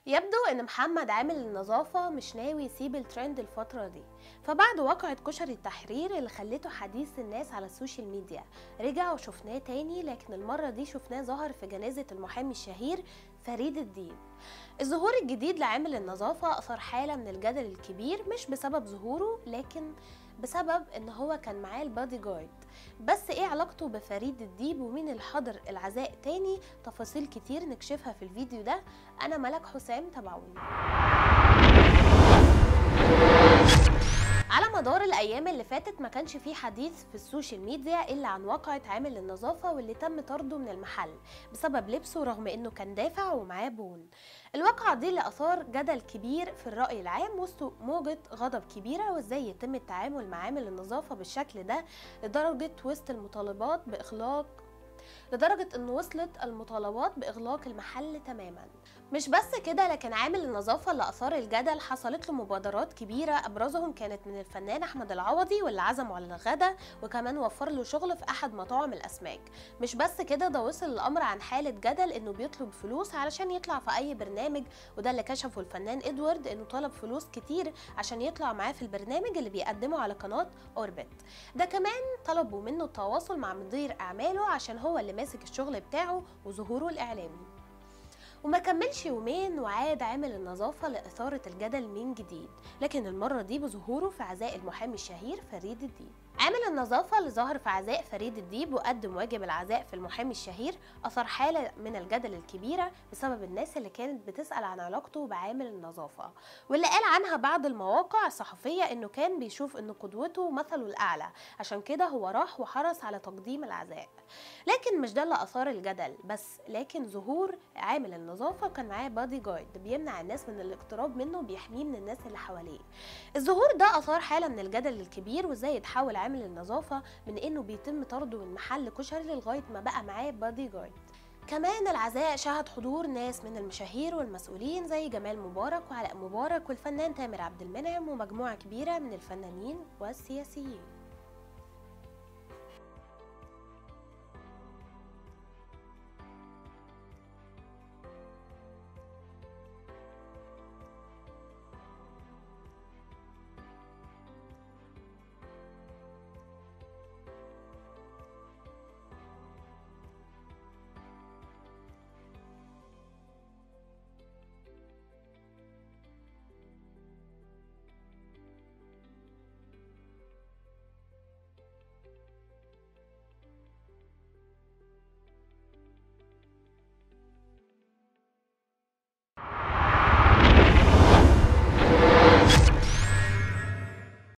يبدو ان محمد عامل النظافة مش ناوي يسيب الترند الفترة دي فبعد واقعة كشري التحرير اللي خلته حديث الناس على السوشيال ميديا رجع وشفناه تاني لكن المرة دي شفناه ظهر في جنازة المحامي الشهير فريد الدين الظهور الجديد لعامل النظافة أثار حالة من الجدل الكبير مش بسبب ظهوره لكن بسبب ان هو كان معاه البادي جارد بس ايه علاقته بفريد الديب ومين اللي حضر العزاء تاني تفاصيل كتير نكشفها في الفيديو ده انا ملك حسام تابعوني على مدار الايام اللي فاتت ما كانش فيه حديث في السوشيال ميديا الا عن واقعة عامل النظافة واللي تم طرده من المحل بسبب لبسه رغم انه كان دافع ومعاه بون الواقعة دي اللي اثار جدل كبير في الرأي العام وسط موجة غضب كبيرة وازاي يتم التعامل مع عامل النظافة بالشكل ده لدرجة وسط المطالبات باغلاق لدرجة أن وصلت المطالبات بإغلاق المحل تماما مش بس كده لكن عامل النظافة اللي أثار الجدل حصلت له مبادرات كبيرة أبرزهم كانت من الفنان أحمد العوضي واللي عزمه على الغدا وكمان وفر له شغل في أحد مطاعم الأسماك مش بس كده ده وصل الأمر عن حالة جدل إنه بيطلب فلوس علشان يطلع في أي برنامج وده اللي كشفه الفنان إدوارد إنه طلب فلوس كتير عشان يطلع معاه في البرنامج اللي بيقدمه على قناة أوربت ده كمان طلبوا منه التواصل مع مدير أعماله عشان هو اللي ماسك الشغل بتاعه وظهوره الإعلامي وما كملش يومين وعاد عامل النظافة لإثارة الجدل من جديد لكن المرة دي بظهوره في عزاء المحامي الشهير فريد الدين عامل النظافة اللي ظهر في عزاء فريد الديب وقدم واجب العزاء في المحامي الشهير أثار حالة من الجدل الكبيرة بسبب الناس اللي كانت بتسأل عن علاقته بعامل النظافة واللي قال عنها بعض المواقع الصحفية إنه كان بيشوف إن قدوته مثله الأعلى عشان كده هو راح وحرص على تقديم العزاء لكن مش ده اللي أثار الجدل بس لكن ظهور عامل النظافة كان معاه بادي جارد بيمنع الناس من الاقتراب منه بيحميه من الناس اللي حواليه الظهور ده أثار حالة من الجدل الكبير وإزاي يتحول عامل النظافة من إنه بيتم طرده من محل كشري لغاية ما بقى معاه بادي جارد كمان العزاء شهد حضور ناس من المشاهير والمسؤولين زي جمال مبارك وعلاء مبارك والفنان تامر عبد المنعم ومجموعة كبيرة من الفنانين والسياسيين